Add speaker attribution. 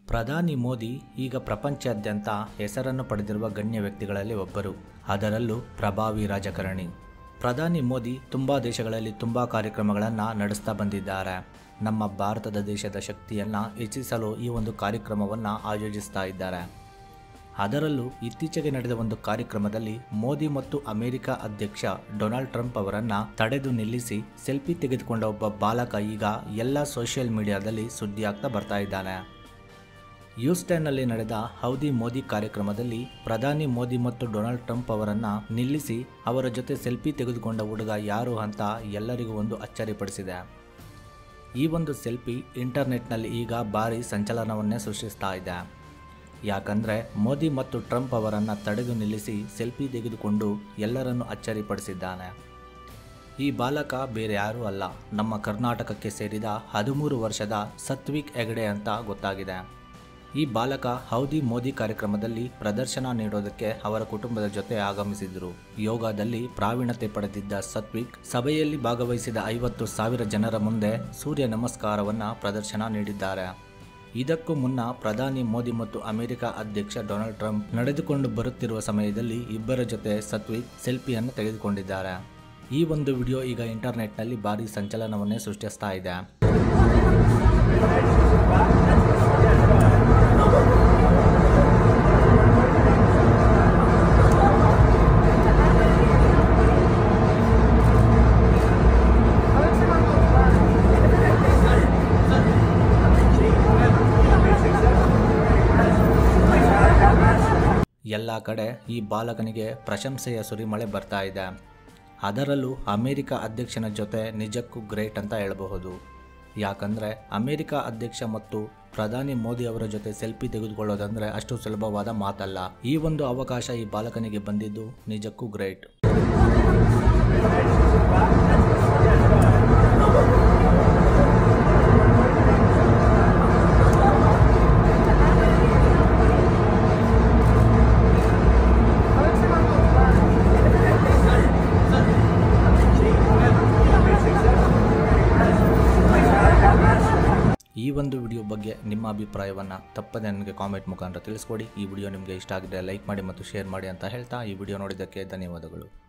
Speaker 1: ಪ್ರಧಾನಿ ಮೋದಿ ಈಗ ಪ್ರಪಂಚಾದ್ಯಂತ ಹೆಸರನ್ನು ಪಡೆದಿರುವ ಗಣ್ಯ ವ್ಯಕ್ತಿಗಳಲ್ಲಿ ಒಬ್ಬರು ಅದರಲ್ಲೂ ಪ್ರಭಾವಿ ರಾಜಕಾರಣಿ ಪ್ರಧಾನಿ ಮೋದಿ ತುಂಬ ದೇಶಗಳಲ್ಲಿ ತುಂಬ ಕಾರ್ಯಕ್ರಮಗಳನ್ನು ನಡೆಸ್ತಾ ಬಂದಿದ್ದಾರೆ ನಮ್ಮ ಭಾರತದ ದೇಶದ ಶಕ್ತಿಯನ್ನು ಹೆಚ್ಚಿಸಲು ಈ ಒಂದು ಕಾರ್ಯಕ್ರಮವನ್ನು ಆಯೋಜಿಸ್ತಾ ಇದ್ದಾರೆ ಅದರಲ್ಲೂ ಇತ್ತೀಚೆಗೆ ನಡೆದ ಒಂದು ಕಾರ್ಯಕ್ರಮದಲ್ಲಿ ಮೋದಿ ಮತ್ತು ಅಮೆರಿಕ ಅಧ್ಯಕ್ಷ ಡೊನಾಲ್ಡ್ ಟ್ರಂಪ್ ಅವರನ್ನು ತಡೆದು ನಿಲ್ಲಿಸಿ ಸೆಲ್ಫಿ ತೆಗೆದುಕೊಂಡ ಒಬ್ಬ ಬಾಲಕ ಈಗ ಎಲ್ಲ ಸೋಷಿಯಲ್ ಮೀಡಿಯಾದಲ್ಲಿ ಸುದ್ದಿಯಾಗ್ತಾ ಬರ್ತಾ ಇದ್ದಾನೆ ಹ್ಯೂಸ್ಟನ್ನಲ್ಲಿ ನಡೆದ ಹೌದಿ ಮೋದಿ ಕಾರ್ಯಕ್ರಮದಲ್ಲಿ ಪ್ರಧಾನಿ ಮೋದಿ ಮತ್ತು ಡೊನಾಲ್ಡ್ ಟ್ರಂಪ್ ಅವರನ್ನು ನಿಲ್ಲಿಸಿ ಅವರ ಜೊತೆ ಸೆಲ್ಫಿ ತೆಗೆದುಕೊಂಡ ಹುಡುಗ ಯಾರು ಅಂತ ಎಲ್ಲರಿಗೂ ಒಂದು ಅಚ್ಚರಿಪಡಿಸಿದೆ ಈ ಒಂದು ಸೆಲ್ಫಿ ಇಂಟರ್ನೆಟ್ನಲ್ಲಿ ಈಗ ಭಾರಿ ಸಂಚಲನವನ್ನೇ ಸೃಷ್ಟಿಸ್ತಾ ಇದೆ ಯಾಕಂದರೆ ಮೋದಿ ಮತ್ತು ಟ್ರಂಪ್ ಅವರನ್ನು ತಡೆದು ನಿಲ್ಲಿಸಿ ಸೆಲ್ಫಿ ತೆಗೆದುಕೊಂಡು ಎಲ್ಲರನ್ನು ಅಚ್ಚರಿಪಡಿಸಿದ್ದಾನೆ ಈ ಬಾಲಕ ಬೇರೆ ಯಾರೂ ಅಲ್ಲ ನಮ್ಮ ಕರ್ನಾಟಕಕ್ಕೆ ಸೇರಿದ ಹದಿಮೂರು ವರ್ಷದ ಸತ್ವಿಕ್ ಹೆಗಡೆ ಅಂತ ಗೊತ್ತಾಗಿದೆ ಈ ಬಾಲಕ ಹೌದಿ ಮೋದಿ ಕಾರ್ಯಕ್ರಮದಲ್ಲಿ ಪ್ರದರ್ಶನ ನೀಡೋದಕ್ಕೆ ಅವರ ಕುಟುಂಬದ ಜೊತೆ ಆಗಮಿಸಿದರು ಯೋಗದಲ್ಲಿ ಪ್ರಾವೀಣ್ಯತೆ ಪಡೆದಿದ್ದ ಸತ್ವಿಕ್ ಸಭೆಯಲ್ಲಿ ಭಾಗವಹಿಸಿದ ಐವತ್ತು ಸಾವಿರ ಜನರ ಮುಂದೆ ಸೂರ್ಯ ನಮಸ್ಕಾರವನ್ನು ಪ್ರದರ್ಶನ ನೀಡಿದ್ದಾರೆ ಇದಕ್ಕೂ ಮುನ್ನ ಪ್ರಧಾನಿ ಮೋದಿ ಮತ್ತು ಅಮೆರಿಕ ಅಧ್ಯಕ್ಷ ಡೊನಾಲ್ಡ್ ಟ್ರಂಪ್ ನಡೆದುಕೊಂಡು ಬರುತ್ತಿರುವ ಸಮಯದಲ್ಲಿ ಇಬ್ಬರ ಜೊತೆ ಸತ್ವಿಕ್ ಸೆಲ್ಫಿಯನ್ನು ತೆಗೆದುಕೊಂಡಿದ್ದಾರೆ ಈ ಒಂದು ವಿಡಿಯೋ ಈಗ ಇಂಟರ್ನೆಟ್ನಲ್ಲಿ ಭಾರಿ ಸಂಚಲನವನ್ನೇ ಸೃಷ್ಟಿಸ್ತಾ ಇದೆ ಎಲ್ಲ ಕಡೆ ಈ ಬಾಲಕನಿಗೆ ಪ್ರಶಂಸೆಯ ಸುರಿಮಳೆ ಬರ್ತಾ ಇದೆ ಅದರಲ್ಲೂ ಅಮೆರಿಕ ಅಧ್ಯಕ್ಷನ ಜೊತೆ ನಿಜಕ್ಕೂ ಗ್ರೇಟ್ ಅಂತ ಹೇಳಬಹುದು ಯಾಕಂದರೆ ಅಮೆರಿಕ ಅಧ್ಯಕ್ಷ ಮತ್ತು ಪ್ರಧಾನಿ ಮೋದಿ ಅವರ ಜೊತೆ ಸೆಲ್ಫಿ ತೆಗೆದುಕೊಳ್ಳೋದಂದ್ರೆ ಅಷ್ಟು ಸುಲಭವಾದ ಮಾತಲ್ಲ ಈ ಒಂದು ಅವಕಾಶ ಈ ಬಾಲಕನಿಗೆ ಬಂದಿದ್ದು ನಿಜಕ್ಕೂ ಗ್ರೇಟ್ ಈ ಒಂದು ವಿಡಿಯೋ ಬಗ್ಗೆ ನಿಮ್ಮ ಅಭಿಪ್ರಾಯವನ್ನು ತಪ್ಪದೆ ನನಗೆ ಕಾಮೆಂಟ್ ಮುಖಾಂತರ ತಿಳಿಸ್ಕೊಡಿ ಈ ವಿಡಿಯೋ ನಿಮಗೆ ಇಷ್ಟ ಆಗಿದ್ರೆ ಲೈಕ್ ಮಾಡಿ ಮತ್ತು ಶೇರ್ ಮಾಡಿ ಅಂತ ಹೇಳ್ತಾ ಈ ವಿಡಿಯೋ ನೋಡಿದ್ದಕ್ಕೆ ಧನ್ಯವಾದಗಳು